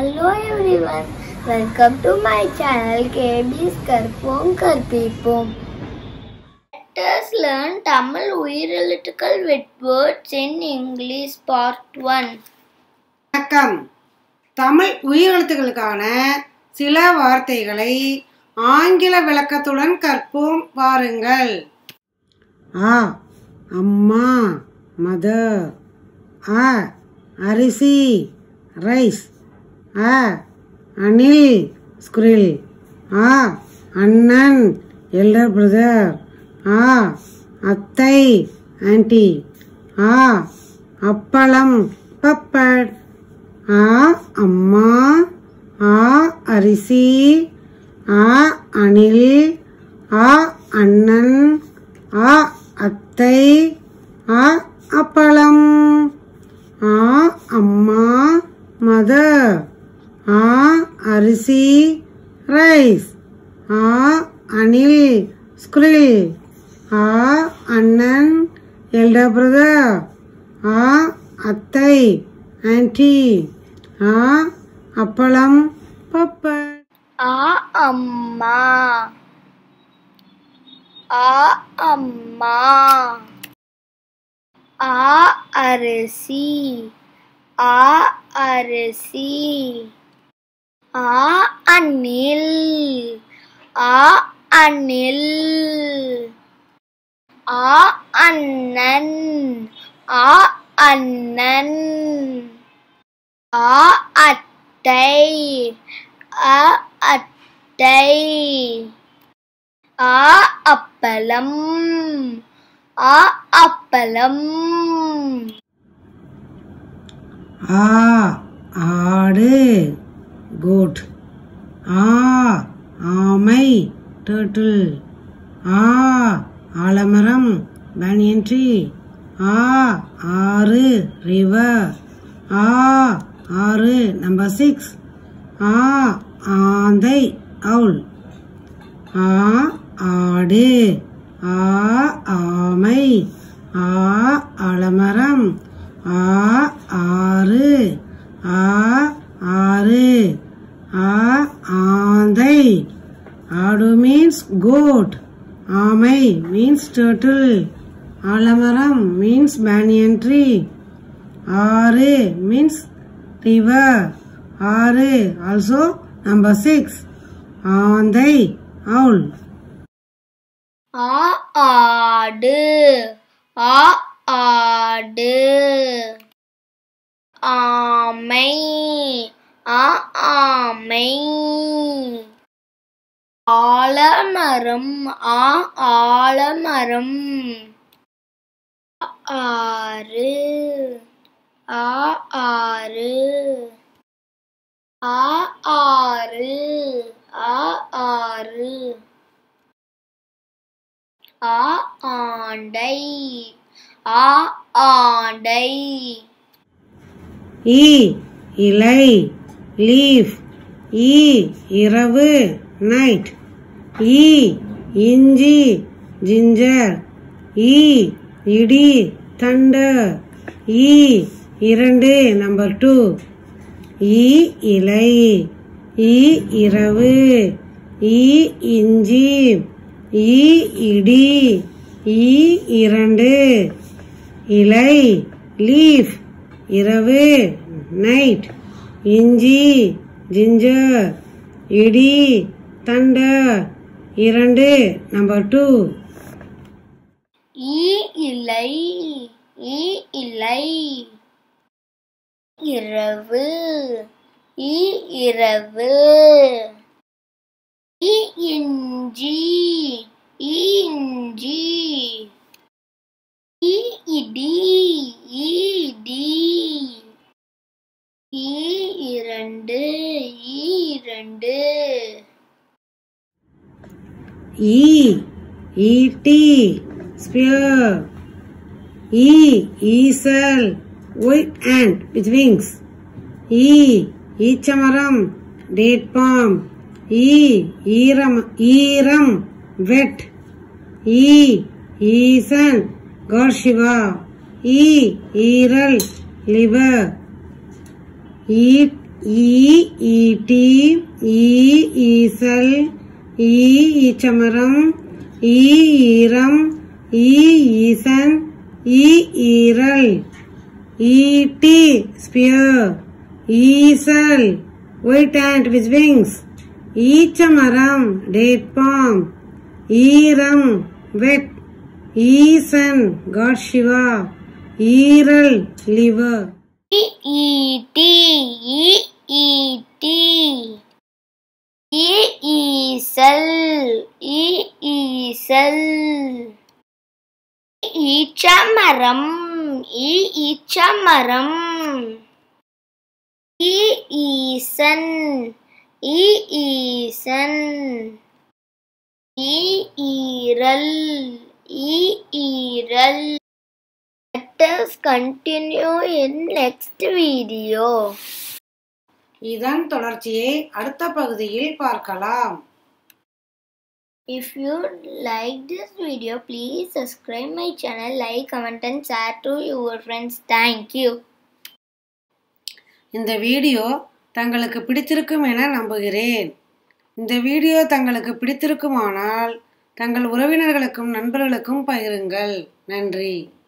Hello everyone, welcome to my channel KB's கற்போம் கற்பிப்போம். Let us learn Tamil உயிரெழுத்துக்கள் with words in English part 1. வணக்கம் தமிழ் உயிரெழுத்துக்களுக்கான சில வார்த்தைகளை ஆங்கில விளக்கத்துடன் கற்போம் வாருங்கள் ஆ அம்மா மதர் அ அரிசி ரைஸ் அ அணில் ஸ்குரில் ஆ அண்ணன் எல்டர் பிரதர் ஆ அத்தை ஆன்டி ஆ அப்பளம் பப்பட் ஆ அம்மா ஆ அரிசி ஆ அணில் ஆ அண்ணன் ஆ அத்தை ஆ அப்பளம் ஆ அம்மா மதர் ஆ அரிசி ரைஸ் ஆ அணில் ஸ்குரில் ஆ அண்ணன் எல்டர் பிரதர் ஆ அத்தை ஆன்டி ஆ அப்பளம் பப்பட் ஆ அம்மா ஆ அம்மா ஆ அரிசி ஆ அரிசி ஆ அணில் ஆ அணில் ஆ அண்ணன் ஆ அண்ணன் ஆ அத்தை ஆ அத்தை ஆ அப்பளம் ஆ அப்பளம் ஆ ஆடு கோட் ஆ ஆமை டர்ட்டில் ஆ ஆலமரம் பேனியன் ட்ரீ ஆ ஆறு ரிவர் ஆ ஆறு நம்பர் சிக்ஸ் ஆ ஆந்தை அவுல் ஆ ஆடு ஆ ஆமை ஆ ஆலமரம் ஆ ஆறு ஆ ஆறு ஆ ஆந்தை ஆடு மீன்ஸ் கோட் ஆமை மீன்ஸ் டர்ட்டில் ஆலமரம் மீன்ஸ் பேனியன் ட்ரீ ஆறு மீன்ஸ் ரிவர் ஆறு ஆல்சோ நம்பர் சிக்ஸ் ஆந்தை அவுல் ஆ ஆடு ஆ ஆடு ஆமை ஆ ஆமை ஆலமரம் ஆ ஆலமரம் ஆறு ஆ ஆறு ஆ ஆறு ஆ ஆறு ஆ ஆண்டை ஆ ஆண்டை ஈ இலை லீஃப் ஈ இரவு நைட் ஈ இஞ்சி ஜிஞ்சர் ஈ இடி தண்டர் ஈ இரண்டு நம்பர் டூ ஈ இலை ஈ இரவு ஈ இஞ்சி ஈ இடி ஈ இரண்டு இலை லீஃப் இரவு நைட் இஞ்சி ஜிஞ்சர் இடி தண்டர் இரண்டு நம்பர் டூ ஈ இலை ஈ இலை இரவு ஈ இரவு ஈ இஞ்சி ஈ இஞ்சி ஈ இடி ஈ இடி ஈ இரண்டு ஈ இரண்டு ஈ ஈட்டி ஸ்பியர் ஈ ஈசல் ஒயிட் ant with wings ஈ ஈச்சமரம் டேட் பாம் ஈ ஈரம் ஈரம் வெட் ஈ ஈசன் காட் சிவா ஈ ஈரல் லிவர் ஈ ஈ ஈட்டி ஈ ஈசல் ஈ ஈச்சமரம் ஈ ஈரம் ஈ ஈசன் ஈ ஈரல் ஈட்டி ஸ்பியர் ஈசல் ஒயிட் ant with wings ஈச்சமரம் டேட் palm ஈரம் வெட் ஈசன் God Shiva ஈரல் liver E E T E E T E ஈசல் E ஈசல் ஈச்சமரம் E ஈச்சமரம் E ஈசன் E ஈசன் E ஈரல் E ஈரல் Let us continue in next video. இதன் தொடர்ச்சியை அடுத்த பகுதியில் பார்க்கலாம் If you like this video, please subscribe my channel, like, comment and share to your friends. Thank you. இந்த வீடியோ தங்களுக்கு பிடித்திருக்கும் என நம்புகிறேன் இந்த வீடியோ தங்களுக்கு பிடித்திருக்குமானால் தங்கள் உறவினர்களுக்கும் நண்பர்களுக்கும் பகிருங்கள் நன்றி